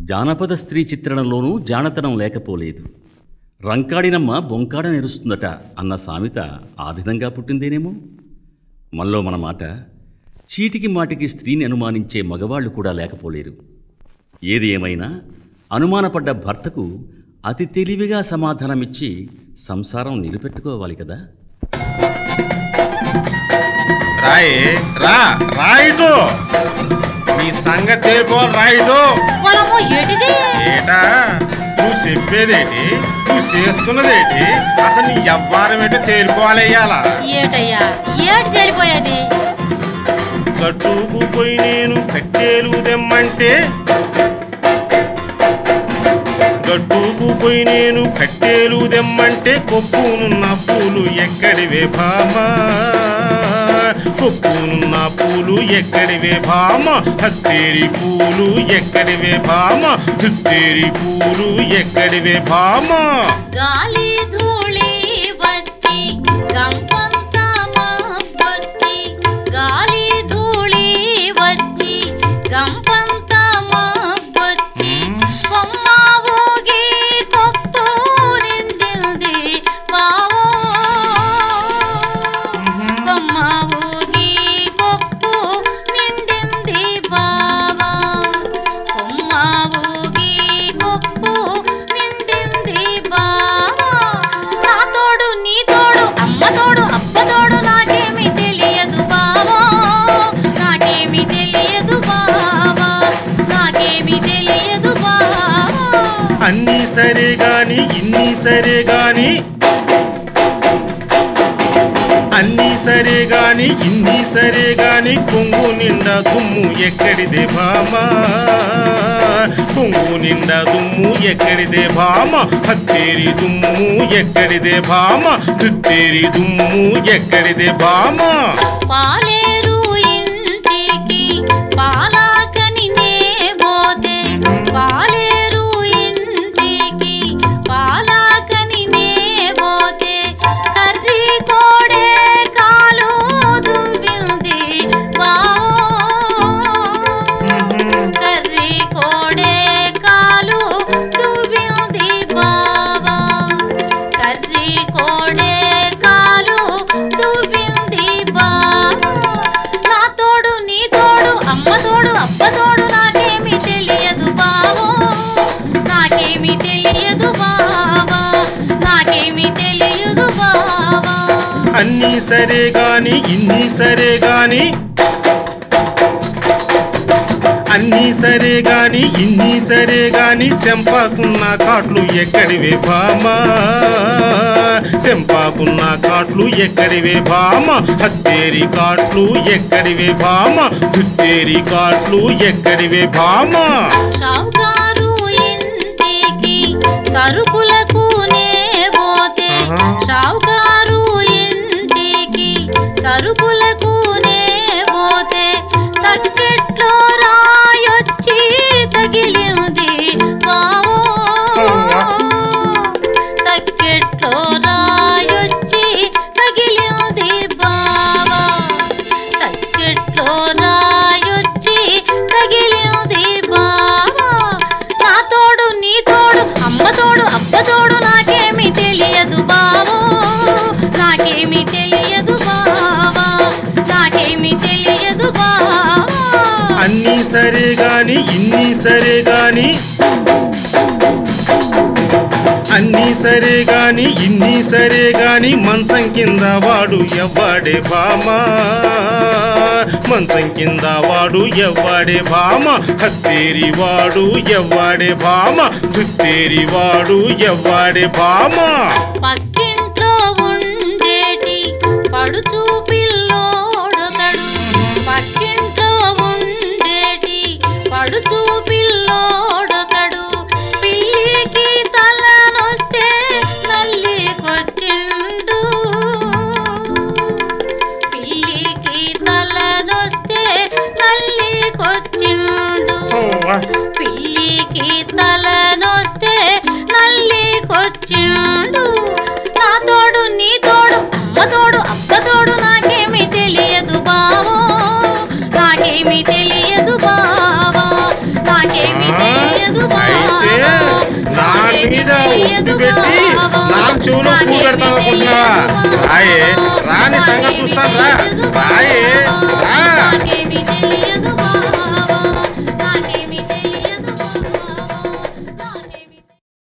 జానపద స్త్రీ చిత్రణలోనూ జానతనం లేకపోలేదు రంకాడినమ్మ బొంకాడ నెరుస్తుందట అన్న సామెత ఆ విధంగా పుట్టిందేనేమో మనలో మన మాట చీటికి మాటికి స్త్రీని అనుమానించే మగవాళ్ళు కూడా లేకపోలేరు ఏది ఏమైనా అనుమానపడ్డ భర్తకు అతి తెలివిగా సమాధానమిచ్చి సంసారం నిలబెట్టుకోవాలి కదా రాయి రా రాయిటు నీ సంగతి తేరుకోవాలి రాయిటు పొలము ఏటిది ఏటా నువ్వు చెప్పేదేటి నువ్వు చేస్తున్నదేటి అసలు నీ ఎవ్వారం ఏంటో తేరుకోవాలయ్యాలా ఏటయ్యా ఏటి తెలిపోయేది కట్టుకుపోయి నేను కట్టేలు దెమ్మంటే గట్టుకుపోయి నేను కట్టేలు దెమ్మంటే కొప్పునున్న పూలు ఎక్కడివే భామా కొప్పునున్న పూలు ఎక్కడివే భామ హత్తేరి పూలు ఎక్కడివే భామ దుత్తేరి పూలు ఎక్కడివే భామ గాలి ధూళి వచ్చి గంపంత వచ్చి గాలి ధూళి వచ్చి గంపంత వచ్చి కొమ్మ ఊగి కొప్పు నిండింది బావో కొమ్మ ఊగి కొప్పు నిండింది బావా కొమ్మ ఊగి కొప్పు నిండింది బావా నా తోడు నీ తోడు అమ్మ తోడు అప్ప తోడు నాకేమి తెలియదు బావా నాకేమి తెలియదు బావా నాకేమి తెలియదు బావా అన్నీ సరే గాని ఇన్ని సరే గాని అన్నీ సరే గాని ఇన్ని సరే గాని కొంగు నిండా దుమ్ము ఎక్కడిదే భామా కొంగు నిండా దుమ్ము ఎక్కడిదే భామ హత్తేరి దుమ్ము ఎక్కడిదే భామ దుత్తేరి దుమ్ము ఎక్కడిదే భామ పాలేరు ఇంటికి పాలాకని నే పోతే పాలేరు ఇంటికి పాలాకని నే పోతే కర్రీ కోడే కాలు దువ్వింది బావో కర్రీ కోడే కాలు దువ్వింది బావా కర్రీ కోడే కాలు దువ్వింది బావా నా తోడు నీ తోడు అమ్మ తోడు అప్ప తోడు నాకేమి తెలియదు బావో నాకేమి తెలియదు బావా నాకేమి తెలియదు బావా అన్నీ సరే గాని ఇన్ని సరే గాని అన్నీ సరే గాని ఇన్ని సరే గాని చెంపాకున్న కాట్లు ఎక్కడివే భామా చెంపాకున్న కాట్లు ఎక్కడివే భామ హత్తేరి కాట్లు ఎక్కడివే భామ దుత్తేరి కాట్లు ఎక్కడివే భామ షావుకారు ఇంటికి సరుకులకు నే పోతే ఆహా. షావుకారు ఇంటికి సరుకులకు నే పోతే తక్కెట్లో రాయొచ్చి తగిలింది బావో తక్కెట్లో రాయొచ్చి తగిలింది బావా తక్కెట్లో రాయొచ్చి తగిలింది బావా నా తోడు నీ తోడు అమ్మ తోడు అప్ప తోడు నాకేమి తెలియదు బావో నాకేమి తెలియదు బావా నాకేమి తెలియదు బావా అన్నీ సరే గాని ఇన్ని సరే గాని అన్నీ సరే గాని ఇన్ని సరే గాని మంచం కింద వాడు ఎవ్వాడే భామా మంచం కింద వాడు ఎవ్వాడే భామ హత్తేరి వాడు ఎవ్వాడే భామ దుత్తేరి వాడు ఎవ్వాడే భామ పక్కింట్లో ఉండేటి పడుచు పిల్లోడొకడు పక్కింట్లో ఉండేటి పడుచు పిల్లోడొకడు పిల్లికి తలనొస్తే నల్లికొచ్చిండు పిల్లికి తలనొస్తే నల్లికొచ్చిండు పిల్లికి తలనొస్తే నల్లికొచ్చిండు నా తోడు నీ తోడు అమ్మ తోడు అప్ప తోడు నాకేమి తెలియదు బావో నాకేమి తెలియదు బావా నాకేమి తెలియదు బావా కత్తి పెట్టి నాకు చెవులో పూ పెడతాం అనుకుంటున్నావా రాయే రాని సంగతి చూస్తాను రా రాయే రా నాకేమీ తెలియదు